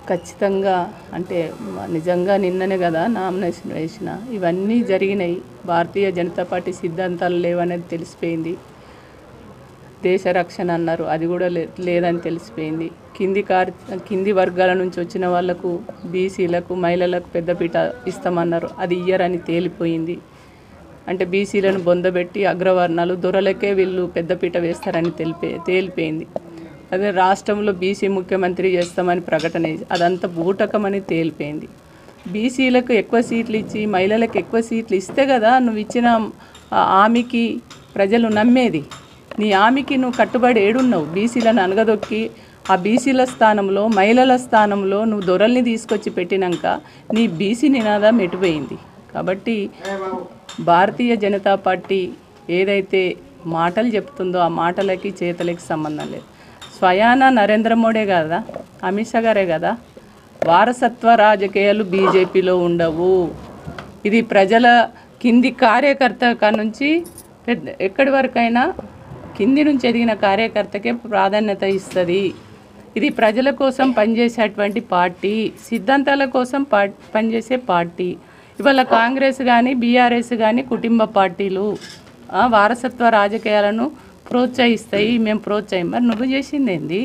ఖచ్చితంగా అంటే మ- నిజంగా నిన్ననే కదా నామినేషన్ వేసిన ఇవన్నీ జరిగినాయి భారతీయ జనతా పార్టీ సిద్ధాంతాలు లేవనేది తెలిసిపోయింది దేశ రక్షణ అన్నారు అది కూడా లే లేదని తెలిసిపోయింది కింది కార్ కింది వర్గాల నుంచి వచ్చిన వాళ్ళకు బీసీలకు మహిళలకు పెద్దపీట ఇస్తామన్నారు అది ఇయ్యరని తేలిపోయింది అంటే బీసీలను బొందబెట్టి అగ్రవర్ణాలు దొరలకే వీళ్ళు పెద్దపీట వేస్తారని తెలిపే తేలిపోయింది అదే రాష్ట్రంలో బీసీ ముఖ్యమంత్రి చేస్తామని ప్రకటన చేసి- అదంతా బూటకమని తేలిపోయింది బీసీలకు ఎక్కువ సీట్లు ఇచ్చి మహిళలకు ఎక్కువ సీట్లు ఇస్తే కదా నువ్వు ఇచ్చిన ఆ హామీకి ప్రజలు నమ్మేది నీ హామీకి నువ్వు కట్టుబడి ఏడున్నావు బీసీలను అనగదొక్కి ఆ బీసీల స్థానంలో మహిళల స్థానంలో నువ్వు దొరల్ని తీసుకొచ్చి పెట్టినాక నీ బీసీ నినాదం ఎటుపోయింది కాబట్టి భారతీయ జనతా పార్టీ ఏదైతే మాటలు చెప్తుందో ఆ మాటలకి చేతలకి సంబంధం లేదు స్వయాన నరేంద్ర మోడీ కదా అమిత్ షా గారే కదా వారసత్వ రాజకీయాలు బీజేపీలో ఉండవు ఇది ప్రజల కింది కార్యకర్త కా నుంచి పెద్ద ఎక్కడి వరకైనా కింది నుంచి ఎదిగిన కార్యకర్తకే ప్రాధాన్యత ఇస్తుంది ఇది ప్రజల కోసం పనిచేసేటువంటి పార్టీ సిద్ధాంతాల కోసం పా పనిచేసే పార్టీ ఇవాళ కాంగ్రెస్ కానీ బీఆర్ఎస్ కానీ కుటుంబ పార్టీలు ఆ, వారసత్వ రాజకీయాలను ప్రోత్సహిస్తాయి మేము ప్రోత్సహిం మరి నువ్వు చేసింది ఏంది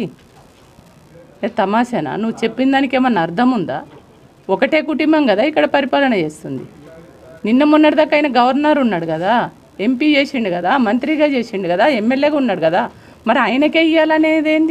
ఏ తమాషానా నువ్వు చెప్పిన దానికి ఏమన్నా అర్థం ఉందా ఒకటే కుటుంబం కదా ఇక్కడ పరిపాలన చేస్తుంది నిన్న మొన్నటిదాకా ఆయన గవర్నర్ ఉన్నాడు కదా ఎంపీ చేసిండు కదా మంత్రిగా చేసిండు కదా ఎమ్మెల్యేగా ఉన్నాడు కదా మరి ఆయనకే ఇవ్వాలనేది ఏంది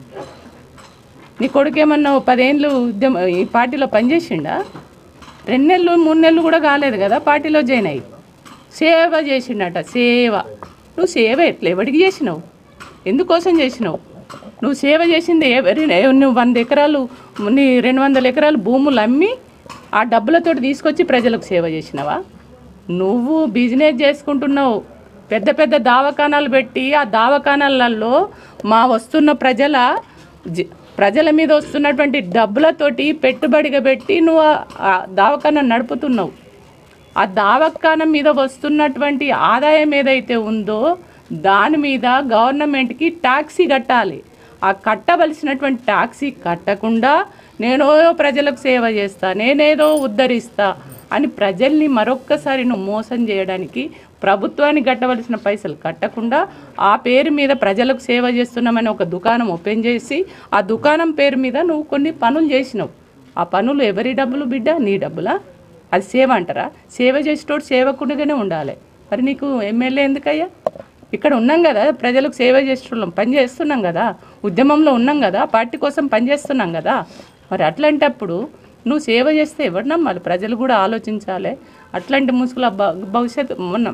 నీ కొడుకు ఏమన్నా ఓ పదేళ్ళు ఉద్యమ ఈ పార్టీలో పనిచేసిండా రెండు నెలలు మూడు నెలలు కూడా కాలేదు కదా పార్టీలో జాయిన్ అయ్యి సేవ చేసిండట సేవ నువ్వు సేవ ఎట్లా ఎవరికి చేసినావు ఎందుకోసం చేసినావు నువ్వు సేవ చేసింది ఎవరి నువ్వు వంద ఎకరాలు నీ రెండు వందల ఎకరాలు భూములు అమ్మి ఆ డబ్బులతోటి తీసుకొచ్చి ప్రజలకు సేవ చేసినావా నువ్వు బిజినెస్ చేసుకుంటున్నావు పెద్ద పెద్ద దావకానాలు పెట్టి ఆ దావకానాలలో మా వస్తున్న ప్రజల జ- ప్రజల మీద వస్తున్నటువంటి డబ్బులతోటి పెట్టుబడిగా పెట్టి నువ్వు ఆ- ఆ దావకాన నడుపుతున్నావు ఆ దావకానం మీద వస్తున్నటువంటి ఆదాయం ఏదైతే ఉందో దాని మీద గవర్నమెంట్కి ట్యాక్సీ కట్టాలి ఆ కట్టవలసినటువంటి ట్యాక్సీ కట్టకుండా నేనో ప్రజలకు సేవ చేస్తా నేనేదో ఉద్ధరిస్తా అని ప్రజల్ని మరొక్కసారి నువ్వు మోసం చేయడానికి ప్రభుత్వానికి కట్టవలసిన పైసలు కట్టకుండా ఆ పేరు మీద ప్రజలకు సేవ చేస్తున్నామని ఒక దుకాణం ఓపెన్ చేసి ఆ దుకాణం పేరు మీద నువ్వు కొన్ని పనులు చేసినావు ఆ పనులు ఎవరి డబ్బులు బిడ్డ నీ డబ్బులా అది సేవ అంటారా సేవ చేసేటోడు సేవకుడిగానే ఉండాలి మరి నీకు ఎమ్మెల్యే ఎందుకయ్యా ఇక్కడ ఉన్నాం కదా ప్రజలకు సేవ చేసేటోళ్ళం పని చేస్తున్నాం కదా ఉద్యమంలో ఉన్నాం కదా పార్టీ కోసం పని చేస్తున్నాం కదా మరి అట్లాంటప్పుడు నువ్వు సేవ చేస్తే ఎవరు నమ్మాలి ప్రజలు కూడా ఆలోచించాలి అట్లాంటి ముసుగుల భ- భవిష్యత్తు మొన్న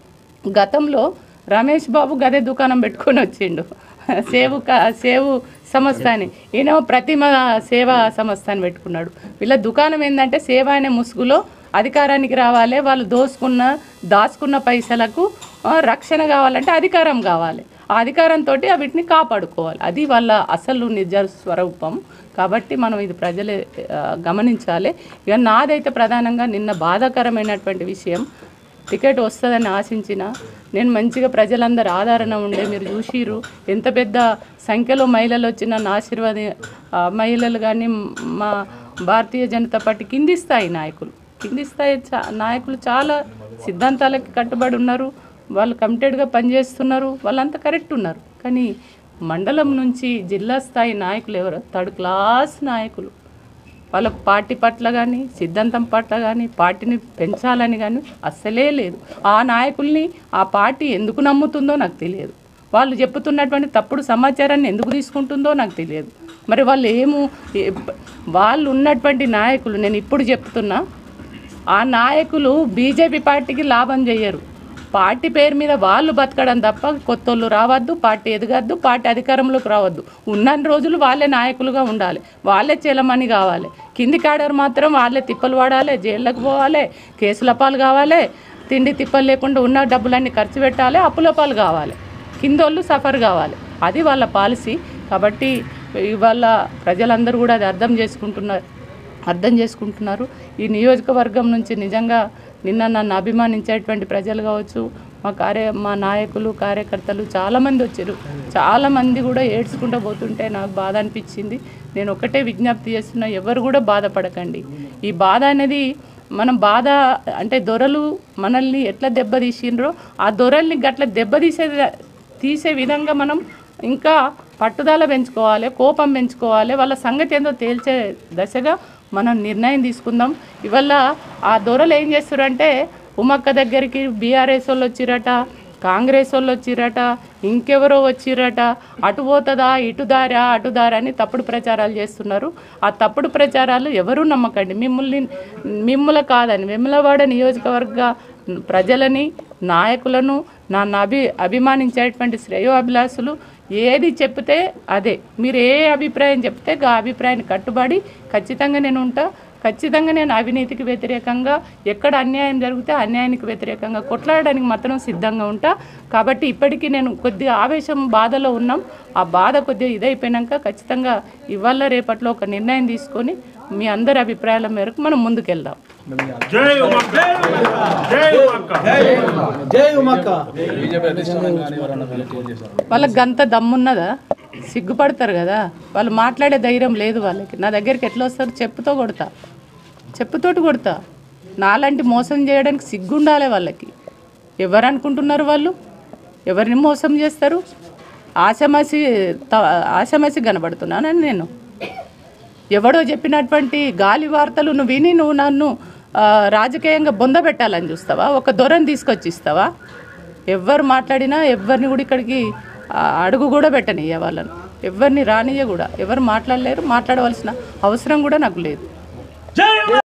గతంలో రమేష్ బాబు గదే దుకాణం పెట్టుకొని వచ్చిండు సేవు క సేవు సంస్థ అని ఈయన ప్రతిమ సేవా సంస్థ అని పెట్టుకున్నాడు వీళ్ళ దుకాణం ఏంటంటే సేవ అనే ముసుగులో అధికారానికి రావాలి వాళ్ళు దోసుకున్న దాచుకున్న పైసలకు ఆ, రక్షణ కావాలంటే అధికారం కావాలి ఆ అధికారంతో వీటిని కాపాడుకోవాలి అది వాళ్ళ అసలు నిజ స్వరూపం కాబట్టి మనం ఇది ప్రజలే ఆ, గమనించాలి ఇక నాదైతే ప్రధానంగా నిన్న బాధాకరమైనటువంటి విషయం టికెట్ వస్తుందని ఆశించిన నేను మంచిగా ప్రజలందరూ ఆదరణ ఉండే మీరు చూసిర్రు ఎంత పెద్ద సంఖ్యలో మహిళలు వచ్చి నన్ను ఆశీర్వాద ఆ, మహిళలు కానీ మా భారతీయ జనతా పార్టీ కింది స్థాయి నాయకులు కింది స్థాయి చా నాయకులు చాలా సిద్ధాంతాలకి కట్టుబడి ఉన్నారు వాళ్ళు కమిటెడ్గా పనిచేస్తున్నారు వాళ్ళంతా కరెక్ట్ ఉన్నారు కానీ మండలం నుంచి జిల్లా స్థాయి నాయకులు ఎవరు థర్డ్ క్లాస్ నాయకులు వాళ్ళ పార్టీ పట్ల కానీ సిద్ధాంతం పట్ల కానీ పార్టీని పెంచాలని కానీ అస్సలే లేదు ఆ నాయకుల్ని ఆ పార్టీ ఎందుకు నమ్ముతుందో నాకు తెలియదు వాళ్ళు చెప్పుతున్నటువంటి తప్పుడు సమాచారాన్ని ఎందుకు తీసుకుంటుందో నాకు తెలియదు మరి వాళ్ళు ఏము ఏ- వాళ్ళు ఉన్నటువంటి నాయకులు నేను ఇప్పుడు చెప్తున్నా ఆ నాయకులు బీజేపీ పార్టీకి లాభం చేయరు పార్టీ పేరు మీద వాళ్ళు బతకడం తప్ప కొత్తోళ్ళు రావద్దు పార్టీ ఎదగద్దు పార్టీ అధికారంలోకి రావద్దు ఉన్న రోజులు వాళ్ళే నాయకులుగా ఉండాలి వాళ్ళే చెలమని కావాలి కింది కాడరు మాత్రం వాళ్ళే తిప్పలు పడాలి జైళ్ళకు పోవాలి కేసుల పాలు కావాలి తిండి తిప్పలు లేకుండా ఉన్న డబ్బులన్నీ ఖర్చు పెట్టాలి అప్పుల పాలు కావాలి కిందోళ్ళు సఫర్ కావాలి అది వాళ్ళ పాలసీ కాబట్టి ఇవాళ ప్రజలందరూ కూడా అది అర్థం చేసుకుంటున్నారు అర్థం చేసుకుంటున్నారు ఈ నియోజకవర్గం నుంచి నిజంగా నిన్న నన్ను అభిమానించేటువంటి ప్రజలు కావచ్చు మా కార్య మా నాయకులు కార్యకర్తలు చాలామంది వచ్చారు చాలామంది కూడా ఏడ్చుకుంటూ పోతుంటే నాకు బాధ అనిపించింది నేను ఒకటే విజ్ఞప్తి చేస్తున్నా ఎవరు కూడా బాధపడకండి ఈ బాధ అనేది మనం బాధ అంటే దొరలు మనల్ని ఎట్లా దెబ్బతీసిండ్రో ఆ దొరల్ని గట్ల దెబ్బతీసే తీసే విధంగా మనం ఇంకా పట్టుదల పెంచుకోవాలి కోపం పెంచుకోవాలి వాళ్ళ సంగతి ఏందో తేల్చే దశగా మనం నిర్ణయం తీసుకుందాం ఇవల్ల ఆ దొరలు ఏం చేస్తారంటే ఉమక్క దగ్గరికి బీఆర్ఎస్ వాళ్ళు వచ్చిరట కాంగ్రెస్ వాళ్ళు వచ్చిరట ఇంకెవరో వచ్చిరట అటు పోతుందా ఇటు దారా అటు దారా అని తప్పుడు ప్రచారాలు చేస్తున్నారు ఆ తప్పుడు ప్రచారాలు ఎవరూ నమ్మకండి మిమ్మల్ని మిమ్మల కాదని వెమ్మలవాడ నియోజకవర్గ ప్రజలని నాయకులను నన్ను అభి అభిమానించేటువంటి శ్రేయోభిలాషులు ఏది చెప్తే అదే మీరు ఏ అభిప్రాయం చెప్తే ఆ అభిప్రాయాన్ని కట్టుబడి ఖచ్చితంగా నేను ఉంటా ఖచ్చితంగా నేను అవినీతికి వ్యతిరేకంగా ఎక్కడ అన్యాయం జరిగితే అన్యాయానికి వ్యతిరేకంగా కొట్లాడడానికి మాత్రం సిద్ధంగా ఉంటా కాబట్టి ఇప్పటికీ నేను కొద్దిగా ఆవేశం బాధలో ఉన్నాం ఆ బాధ కొద్దిగా ఇదైపోయినాక ఖచ్చితంగా ఇవాళ రేపట్లో ఒక నిర్ణయం తీసుకొని మీ అందరి అభిప్రాయాల మేరకు మనం ముందుకెళ్దాం జై ఉమక్క జై ఉమక్క జై ఉమక్క వాళ్ళకి గంత దమ్మున్నదా సిగ్గుపడతారు కదా వాళ్ళు మాట్లాడే ధైర్యం లేదు వాళ్ళకి నా దగ్గరికి ఎట్లా వస్తారు చెప్పుతో కొడతా చెప్పుతోటి కొడతా నాలాంటి మోసం చేయడానికి సిగ్గుండాలి వాళ్ళకి ఎవరు అనుకుంటున్నారు వాళ్ళు ఎవరిని మోసం చేస్తారు ఆశమాసి త- ఆశమాసి కనబడుతున్నానని నేను ఎవడో చెప్పినటువంటి గాలి వార్తలు నువ్వు విని నువ్వు నన్ను ఆ, రాజకీయంగా బొంద పెట్టాలని చూస్తావా ఒక దొరని తీసుకొచ్చి ఇస్తావా ఎవరు మాట్లాడినా ఎవరిని కూడా ఇక్కడికి ఆ, అడుగు కూడా పెట్టనియ్య వాళ్ళను ఎవరిని రానియ్య కూడా ఎవరు మాట్లాడలేరు మాట్లాడవలసిన అవసరం కూడా నాకు లేదు జై